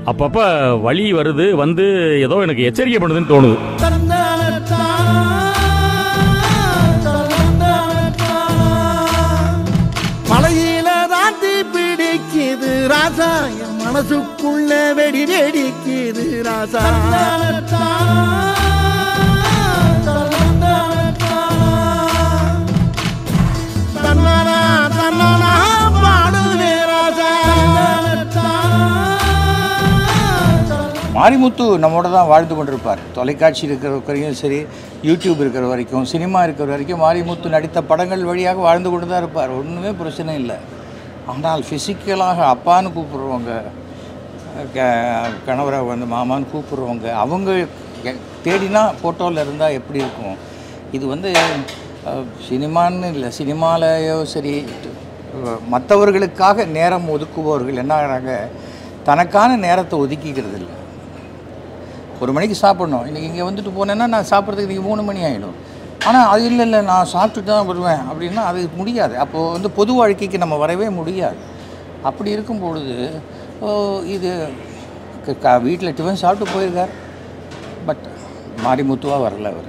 அப்பப்ப வலி வருது வந்து ஏதோ எனக்கு எச்சரிக்கை பண்ணுதுன்னு தோணுது மலையில ராத்தி பிடிக்குது ராசா என் மனசுக்குள்ள வெடி வெடிக்குது ராசா தன்னானா தன்னானா பாடுவே ராசா மாரிமுத்து நம்மோட தான் வாழ்ந்து கொண்டிருப்பார் தொலைக்காட்சி இருக்கிற வரைக்கும் சரி யூடியூப் இருக்கிற வரைக்கும் சினிமா இருக்கிற வரைக்கும் மாரிமுத்து நடித்த படங்கள் வழியாக வாழ்ந்து கொண்டு தான் இருப்பார் ஒன்றுமே பிரச்சனை இல்லை ஆனால் ஃபிசிக்கலாக அப்பான்னு கூப்பிடுறவங்க க- கணவரை வந்து மாமான்னு கூப்பிடுறவங்க அவங்க எ- தேடினா ஃபோட்டோவில் இருந்தால் எப்படி இருக்கும் இது வந்து அஹ், சினிமான்னு இல்லை சினிமாலையோ சரி மற்றவர்களுக்காக நேரம் ஒதுக்குபவர்கள் என்ன ஆகிறாங்க தனக்கான நேரத்தை ஒதுக்கிக்கிறது இல்லை ஒரு மணிக்கு சாப்பிடணும் இன்றைக்கி இங்கே வந்துட்டு போனேன்னா நான் சாப்பிட்றதுக்கு இன்றைக்கி மூணு மணி ஆகிடும் ஆனால் அது இல்லை இல்லை நான் சாப்பிட்டுட்டு தான் வருவேன் அப்படின்னா அது முடியாது அப்போது வந்து பொது வாழ்க்கைக்கு நம்ம வரவே முடியாது அப்படி இருக்கும் பொழுது ஓ, இது வீட்டில் டிஃபன் சாப்பிட்டு போயிருக்கார் பட் மாரிமுத்துவாக வரல அவர்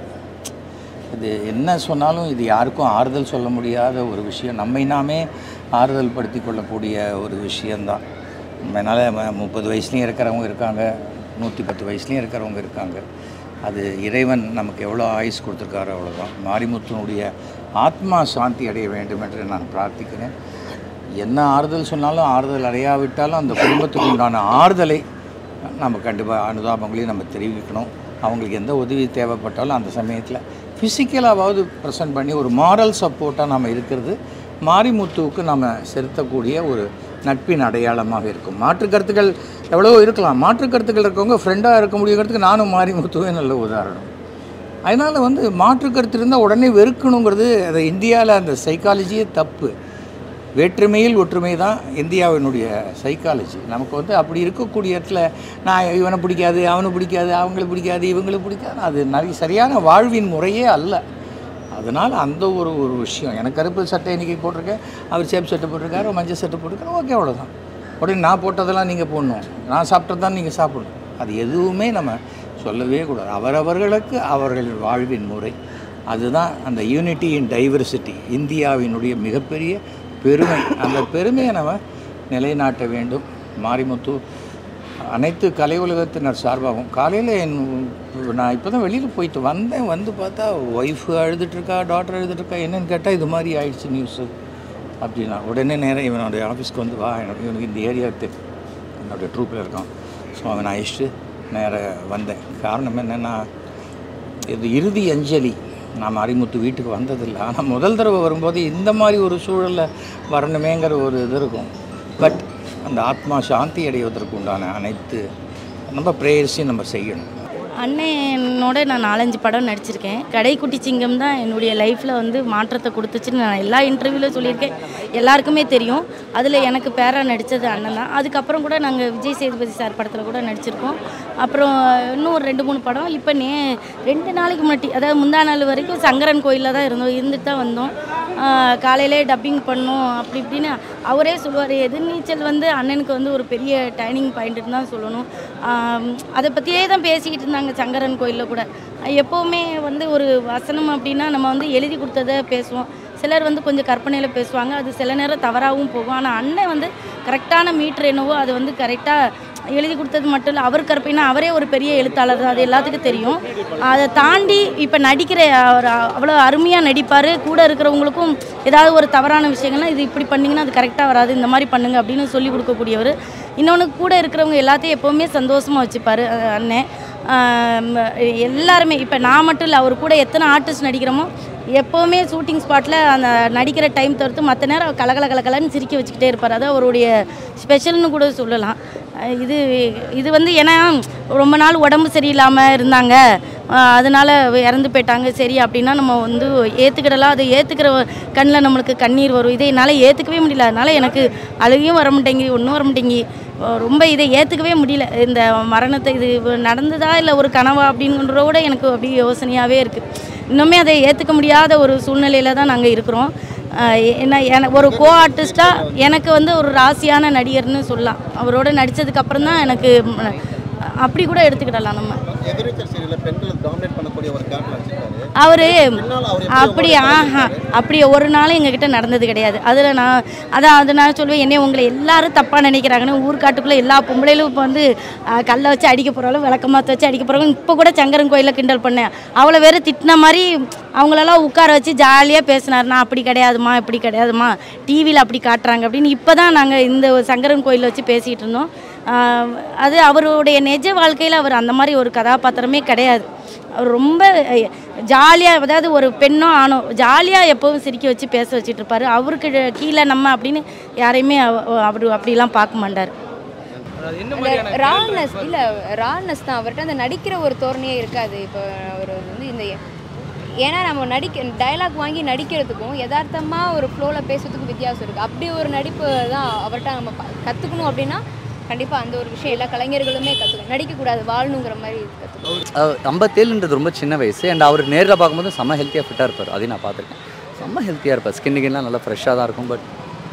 இது என்ன சொன்னாலும் இது யாருக்கும் ஆறுதல் சொல்ல முடியாத ஒரு விஷயம் நம்மை நாமே ஆறுதல் படுத்தி கொள்ளக்கூடிய ஒரு விஷயந்தான் அதனால் முப்பது வயசுலேயும் இருக்கிறவங்க இருக்காங்க நூற்றி பத்து வயசுலேயும் இருக்கிறவங்க இருக்காங்க அது இறைவன் நமக்கு எவ்வளோ ஆயுஸ் கொடுத்துருக்காரோ அவ்வளோதான் மாரிமுத்துனுடைய ஆத்மா சாந்தி அடைய வேண்டும் என்று நான் பிரார்த்திக்கிறேன் என்ன ஆறுதல் சொன்னாலும் ஆறுதல் அடையாவிட்டாலும் அந்த குடும்பத்துக்கு உண்டான ஆறுதலை நம்ம கண்டிப்பாக அனுதாபங்களையும் நம்ம தெரிவிக்கணும் அவங்களுக்கு எந்த உதவி தேவைப்பட்டாலும் அந்த சமயத்தில் ஃபிசிக்கலாவது ப்ரெசென்ட் பண்ணி ஒரு மாரல் சப்போர்ட்டாக நம்ம இருக்கிறது மாரிமுத்துவுக்கு நம்ம செலுத்தக்கூடிய ஒரு நட்பின் அடையாளமாக இருக்கும் மாற்று கருத்துக்கள் எவ்வளவோ இருக்கலாம் மாற்று கருத்துக்கள் இருக்கவங்க ஃப்ரெண்டாக இருக்க முடியுங்கிறதுக்கு நானும் மாரிமுத்துவே நல்ல உதாரணம் அதனால் வந்து மாற்று கருத்து இருந்தால் உடனே வெறுக்கணுங்கிறது அது இந்தியாவில் அந்த சைக்காலஜியே தப்பு வேற்றுமையில் ஒற்றுமை தான் இந்தியாவினுடைய சைக்காலஜி நமக்கு வந்து அப்படி இருக்கக்கூடிய இடத்துல நான் இவனை பிடிக்காது அவனை பிடிக்காது அவங்களுக்கு பிடிக்காது இவங்களுக்கு பிடிக்காது அது நிறைய சரியான வாழ்வின் முறையே அல்ல அதனால் அந்த ஒரு ஒரு விஷயம் எனக்கு கருப்பு சட்டை இன்றைக்கி போட்டிருக்கேன் அவர் சேப் சட்டை போட்டிருக்காரு மஞ்சள் சட்டை போட்டிருக்காரு ஓகே அவ்வளோதான் உடனே நான் போட்டதெல்லாம் நீங்கள் போடணும் நான் சாப்பிட்டது தான் நீங்கள் சாப்பிடணும் அது எதுவுமே நம்ம சொல்லவே கூடாது அவரவர்களுக்கு அவர்கள் வாழ்வின் முறை அதுதான் அந்த யூனிட்டி இன் டைவர்சிட்டி இந்தியாவினுடைய மிகப்பெரிய பெருமை அந்த பெருமையை நம்ம நிலைநாட்ட வேண்டும் மாரிமுத்து அனைத்து கலை உலகத்தினர் சார்பாகவும் காலையில் என் நான் இப்போ தான் வெளியில் போயிட்டு வந்தேன் வந்து பார்த்தா ஒய்ஃபு அழுதுட்ருக்கா டாக்டர் அழுதுட்ருக்கா என்னன்னு கேட்டால் இது மாதிரி ஆயிடுச்சு நியூஸு அப்படின்னா உடனே நேரம் இவனுடைய ஆஃபீஸ்க்கு வந்து வா எனக்கு இவனுக்கு இந்த ஏரியாவுக்கு என்னுடைய ட்ரூப்பில் இருக்கான் ஸோ அவனை அழிச்சிட்டு நேராக வந்தேன் காரணம் என்னென்னா இது இறுதி அஞ்சலி நான் அறிமுத்து வீட்டுக்கு வந்ததில்லை ஆனால் முதல் தடவை வரும்போது இந்த மாதிரி ஒரு சூழலில் வரணுமேங்கிற ஒரு இது இருக்கும் பட் அந்த ஆத்மா சாந்தி அடைவதற்கு உண்டான அனைத்து நம்ம ப்ரேயர்ஸையும் நம்ம செய்யணும் அண்ணனோட நான் நாலஞ்சு படம் நடிச்சிருக்கேன் கடைக்குட்டி சிங்கம் தான் என்னுடைய லைஃப்பில் வந்து மாற்றத்தை கொடுத்துச்சுன்னு நான் எல்லா இன்டர்வியூவில் சொல்லியிருக்கேன் எல்லாருக்குமே தெரியும் அதில் எனக்கு பேரா நடித்தது அண்ணன் தான் அதுக்கப்புறம் கூட நாங்கள் விஜய் சேதுபதி சார் படத்தில் கூட நடிச்சிருக்கோம் அப்புறம் இன்னும் ஒரு ரெண்டு மூணு படம் இப்போ நே ரெண்டு நாளைக்கு முன்னாடி அதாவது முந்தா நாள் வரைக்கும் சங்கரன் கோயிலில் தான் இருந்தோம் இருந்துட்டு தான் வந்தோம் ஆஹ் காலையிலே டப்பிங் பண்ணோம் அப்படி இப்படின்னு அவரே சொல்லுவார் எதிர்நீச்சல் வந்து அண்ணனுக்கு வந்து ஒரு பெரிய டைனிங் பாயிண்ட்டுன்னு தான் சொல்லணும் ஆம், அதை பற்றியே தான் பேசிக்கிட்டு இருந்தாங்க சங்கரன் கோயிலில் கூட எப்போவுமே வந்து ஒரு வசனம் அப்படின்னா நம்ம வந்து எழுதி கொடுத்ததை பேசுவோம் சிலர் வந்து கொஞ்சம் கற்பனையில் பேசுவாங்க அது சில நேரம் தவறாகவும் போகும் ஆனால் அண்ணன் வந்து கரெக்டான மீட்ரு என்னவோ அது வந்து கரெக்டாக எழுதி கொடுத்தது மட்டும் இல்லை அவர் கற்பனைனா அவரே ஒரு பெரிய எழுத்தாளர் தான் அது எல்லாத்துக்கும் தெரியும் அதை தாண்டி இப்போ நடிக்கிற அவர் அவ்வளோ அருமையாக நடிப்பார் கூட இருக்கிறவங்களுக்கும் ஏதாவது ஒரு தவறான விஷயங்கள்லாம் இது இப்படி பண்ணிங்கன்னா அது கரெக்டாக வராது இந்த மாதிரி பண்ணுங்க அப்படின்னு சொல்லி கொடுக்கக்கூடியவர் இன்னொன்று கூட இருக்கிறவங்க எல்லாத்தையும் எப்போவுமே சந்தோஷமாக வச்சுப்பார் அண்ணன் ஆம், எல்லாருமே இப்போ நான் மட்டும் இல்லை அவர் கூட எத்தனை ஆர்டிஸ்ட் நடிக்கிறோமோ எப்போவுமே ஷூட்டிங் ஸ்பாட்டில் அந்த நடிக்கிற டைம் தவிர்த்து மற்ற நேரம் கலகல கலகலன்னு சிரிக்க வச்சுக்கிட்டே இருப்பார் அது அவருடைய ஸ்பெஷல்னு கூட சொல்லலாம் அஹ் இது இது வந்து ஏன்னா ரொம்ப நாள் உடம்பு சரியில்லாமல் இருந்தாங்க அஹ் அதனால இறந்து போயிட்டாங்க சரி அப்படின்னா நம்ம வந்து ஏற்றுக்கிடலாம் அதை ஏற்றுக்கிற கண்ணில் நம்மளுக்கு கண்ணீர் வரும் இதை என்னால் ஏற்றுக்கவே முடியல அதனால எனக்கு அழுகையும் வர மாட்டேங்குது ஒன்றும் வர மாட்டேங்கி அஹ் ரொம்ப இதை ஏற்றுக்கவே முடியல இந்த மரணத்தை இது நடந்ததா இல்லை ஒரு கனவா அப்படிங்கிறத விட எனக்கு அப்படியே யோசனையாகவே இருக்குது இன்னுமே அதை ஏற்றுக்க முடியாத ஒரு சூழ்நிலையில் தான் நாங்கள் இருக்கிறோம் ஆஹ் என்ன என ஒரு கோ ஆர்டிஸ்டாக எனக்கு வந்து ஒரு ராசியான நடிகர்னு சொல்லலாம் அவரோட நடித்ததுக்கு அப்புறம் தான் எனக்கு ம், அப்படி கூட எடுத்துக்கிடலாம் நம்ம எதிர்நீச்சல் சீரியல்ல பெண்களை டாமினேட் பண்ணக்கூடிய ஒரு கேரக்டர் வச்சிருக்காரு அவர் பின்னால் அவர் எப்படி அப்படி ஆஹா அப்படி ஒரு நாளும் எங்ககிட்ட நடந்தது கிடையாது அதில் நான் அதான் அது நான் சொல்லுவேன் என்னை உங்களை எல்லாரும் தப்பாக நினைக்கிறாங்கன்னு ஊர்க்காட்டுக்குள்ளே எல்லா பொம்பளையிலும் இப்போ வந்து ஆஹ், கல்லை வச்சு அடிக்க போகிறாலும் விளக்கமாத்த வச்சு அடிக்க போகிறாங்க இப்போ கூட சங்கரன் கோயிலில் கிண்டல் பண்ணேன் அவளை வேற திட்டின மாதிரி அவங்களெல்லாம் உட்கார வச்சு ஜாலியாக பேசினார் நான் அப்படி கிடையாதுமா இப்படி கிடையாதுமா டிவியில் அப்படி காட்டுறாங்க அப்படின்னு இப்போ தான் நாங்கள் இந்த சங்கரன் கோயிலில் வச்சு பேசிகிட்டு இருந்தோம் ஆஹ், அது அவருடைய நிஜ வாழ்க்கையில் அவர் அந்த மாதிரி ஒரு கதாபாத்திரமே கிடையாது அவர் ரொம்ப ஜாலியாக அதாவது ஒரு பெண்ணோ ஆணோ ஜாலியாக எப்போவும் சிரிக்க வச்சு பேச வச்சுட்டு இருப்பாரு அவருக்கு கீழே நம்ம அப்படின்னு யாரையுமே அவ- அவர் அப்படிலாம் பார்க்க மாட்டார் ரானஸ் இல்ல ரானஸ் தான் அவர்கிட்ட அந்த நடிக்கிற ஒரு தோரணையே இருக்காது இப்போ அவர் வந்து இந்த ஏன்னா நம்ம நடிக்க டயலாக் வாங்கி நடிக்கிறதுக்கும் யதார்த்தமா ஒரு ஃப்ளோவில் பேசுறதுக்கும் வித்தியாசம் இருக்குது அப்படி ஒரு நடிப்பு தான் அவர்கிட்ட நம்ம ப- கத்துக்கணும் அப்படின்னா கண்டிப்பா அந்த ஒரு விஷயம் எல்லா கலைஞர்களுமே கற்றுக்கணும் நடிக்கக்கூடாது வாழணுங்கிற மாதிரி கற்றுக்கணும் ஐம்பத்தேழுன்றது ரொம்ப சின்ன வயசு அண்ட் அவர் நேரில் பார்க்கும்போது செம்ம ஹெல்த்தியாக ஃபிட்டாக இருப்பார் அதையும் நான் பார்த்துருக்கேன் செம்ம ஹெல்த்தியாக இருப்பார் ஸ்கின் கின்லாம் நல்லா ஃப்ரெஷ்ஷாக தான் இருக்கும் பட்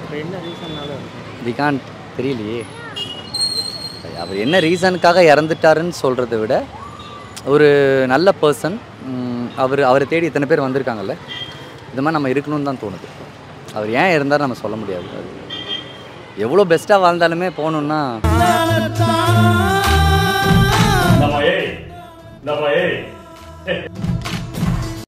வி கான் தெரியலையே அவர் என்ன ரீசனுக்காக இறந்துட்டாருன்னு சொல்கிறத விட ஒரு நல்ல பர்சன் அவர் அவரை தேடி இத்தனை பேர் வந்திருக்காங்கல்ல இது மாதிரி நம்ம இருக்கணும்னு தான் தோணுது அவர் ஏன் இருந்தார் நம்ம சொல்ல முடியாது அது எவ்வளோ பெஸ்ட்டாக வாழ்ந்தாலுமே போகணுன்னா நம்ம ஏய் நம்ம ஏய்